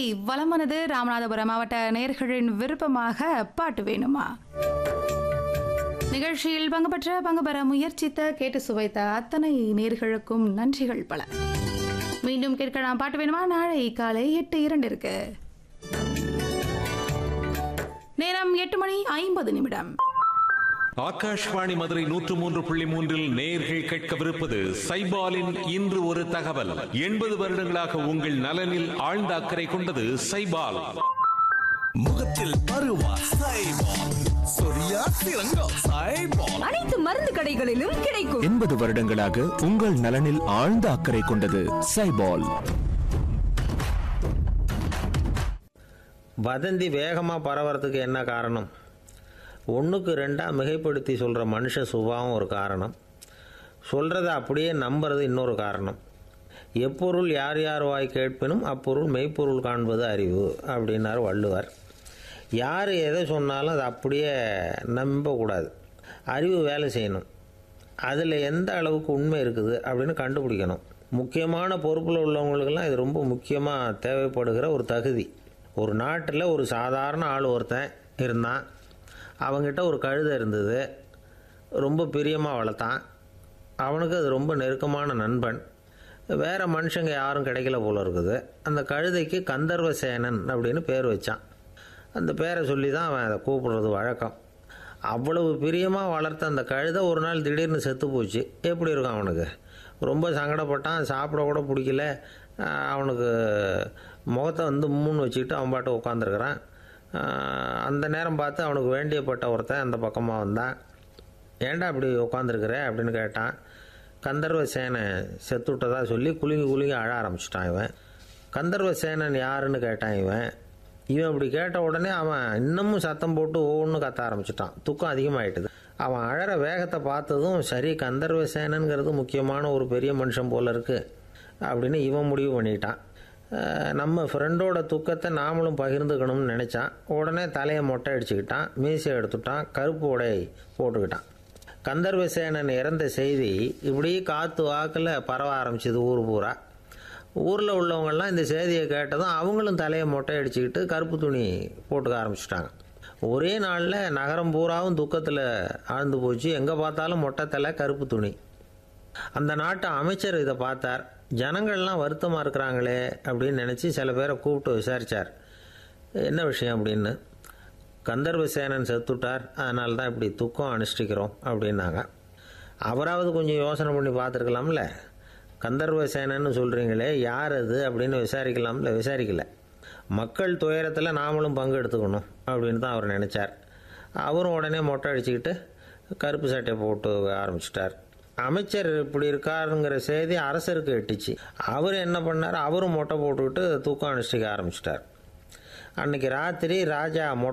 வலமானது ராமநாதபுரம் மாவட்ட நேர்களின் விருப்பமாக பாட்டு வேணுமா நிகழ்ச்சியில் பங்கு பெற்ற பங்கு பெற முயற்சித்த கேட்டு சுவைத்த அத்தனை நேர்களுக்கும் நன்றிகள் பல மீண்டும் கேட்கலாம் பாட்டு வேணுமா நாளை காலை எட்டு இரண்டு இருக்கு நேரம் எட்டு மணி ஐம்பது நிமிடம் ஆகாஷ்வாணி மதுரை நூற்று மூன்று புள்ளி மூன்றில் நேர்கள் கேட்கவிருப்பது சைபாலின் இன்று ஒரு தகவல் எண்பது வருடங்களாக உங்கள் நலனில் ஆழ்ந்த அக்கறை கொண்டது சைபால் முகத்தில் பருவா சைபால் சொரியா சிறங்கோ சைபால் அனைத்து மருந்து கடைகளிலும் கிடைக்கும் எண்பது வருடங்களாக உங்கள் நலனில் ஆழ்ந்த அக்கறை கொண்டது சைபால் வதந்தி வேகமாக பரவறதுக்கு என்ன காரணம் ஒன்றுக்கு ரெண்டாக மிகைப்படுத்தி சொல்கிற மனுஷ சுபாவம் ஒரு காரணம் சொல்கிறத அப்படியே நம்புறது இன்னொரு காரணம் எப்பொருள் யார் யார் வாய் கேட்பினும் அப்பொருள் மெய்ப்பொருள் காண்பது அறிவு அப்படின்னார் வள்ளுவர் யார் எதை சொன்னாலும் அதை அப்படியே நம்பக்கூடாது அறிவு வேலை செய்யணும் அதில் எந்த அளவுக்கு உண்மை இருக்குது அப்படின்னு கண்டுபிடிக்கணும் முக்கியமான பொறுப்பில் உள்ளவங்களுக்கெல்லாம் இது ரொம்ப முக்கியமாக தேவைப்படுகிற ஒரு தகுதி ஒரு நாட்டில் ஒரு சாதாரண ஆள் ஒருத்தன் இருந்தான் அவங்கிட்ட ஒரு கழுதை இருந்தது ரொம்ப பிரியமாக வளர்த்தான் அவனுக்கு அது ரொம்ப நெருக்கமான நண்பன் வேறு மனுஷங்க யாரும் கிடைக்கல போல இருக்குது அந்த கழுதைக்கு கந்தர்வ சேனன் அப்படின்னு பேர் வச்சான் அந்த பேரை சொல்லி தான் அவன் அதை கூப்பிடுறது வழக்கம் அவ்வளவு பிரியமாக வளர்த்த அந்த கழுதை ஒரு நாள் திடீர்னு செத்து போச்சு எப்படி இருக்கும் அவனுக்கு ரொம்ப சங்கடப்பட்டான் சாப்பிட கூட பிடிக்கல ஆஹ் அவனுக்கு முகத்தை வந்து மூணு வச்சுக்கிட்டு அவன் பாட்டு உட்காந்துருக்கிறான் அந்த நேரம் பார்த்து அவனுக்கு வேண்டியப்பட்ட ஒருத்தன் அந்த பக்கமாக வந்தான் ஏன்டா அப்படி உட்காந்துருக்குற அப்படின்னு கேட்டான் கந்தர்வ சேனை செத்து விட்டதா சொல்லி குலுங்கி குலுங்கி அழ ஆரம்பிச்சிட்டான் இவன் கந்தர்வ சேனன் யாருன்னு கேட்டான் இவன் இவன் இப்படி கேட்ட உடனே அவன் இன்னமும் சத்தம் போட்டு ஒவ்வொன்றும் கத்த ஆரம்பிச்சிட்டான் துக்கம் அதிகமாயிட்டுது அவன் அழற வேகத்தை பார்த்ததும் சரி கந்தர்வ சேனனுங்கிறது முக்கியமான ஒரு பெரிய மனுஷன் போல இருக்கு அப்படின்னு இவன் முடிவு பண்ணிட்டான் அஹ் நம்ம ஃப்ரெண்டோட துக்கத்தை நாமளும் பகிர்ந்துக்கணும்னு நினச்சான் உடனே தலையை மொட்டை அடிச்சுக்கிட்டான் மீசை எடுத்துட்டான் கருப்பு உடை போட்டுக்கிட்டான் கந்தர்வசேனன் இறந்த செய்தி இப்படி காற்று வாக்கில் பரவ ஆரம்பிச்சது ஊர் பூரா ஊரில் உள்ளவங்கெல்லாம் இந்த செய்தியை கேட்டதும் அவங்களும் தலையை மொட்டை அடிச்சுக்கிட்டு கருப்பு துணி போட்டுக்க ஆரம்பிச்சிட்டாங்க ஒரே நாளில் நகரம் பூராவும் துக்கத்தில் ஆழ்ந்து போச்சு எங்கே பார்த்தாலும் மொட்டை தலை கருப்பு துணி அந்த நாட்டு அமைச்சர் இதை பார்த்தார் ஜனங்கள்லாம் வருத்தமாக இருக்கிறாங்களே அப்படின்னு நினச்சி சில பேரை கூப்பிட்டு விசாரித்தார் என்ன விஷயம் அப்படின்னு கந்தர்வசேனன் செத்துட்டார் அதனால தான் இப்படி துக்கம் அனுஷ்டிக்கிறோம் அப்படின்னாங்க அவராவது கொஞ்சம் யோசனை பண்ணி பார்த்துருக்கலாம்ல கந்தர்வசேனன்னு சொல்கிறீங்களே யார் அது அப்படின்னு விசாரிக்கலாம்ல விசாரிக்கல மக்கள் துயரத்தில் நாமளும் பங்கு எடுத்துக்கணும் அப்படின்னு தான் அவர் நினச்சார் அவரும் உடனே மொட்டை அடிச்சுக்கிட்டு கருப்பு சட்டை போட்டு ஆரம்பிச்சிட்டார் அமைச்சர் இப்படி இருக்காருங்கிற செய்தி அரசருக்கு எட்டுச்சு அவர் என்ன பண்ணார் அவரும் மொட்டை போட்டுக்கிட்டு தூக்கம் அனுஷ்டிக்க ஆரம்பிச்சிட்டார் அன்னைக்கு ராத்திரி ராஜா மொட்டை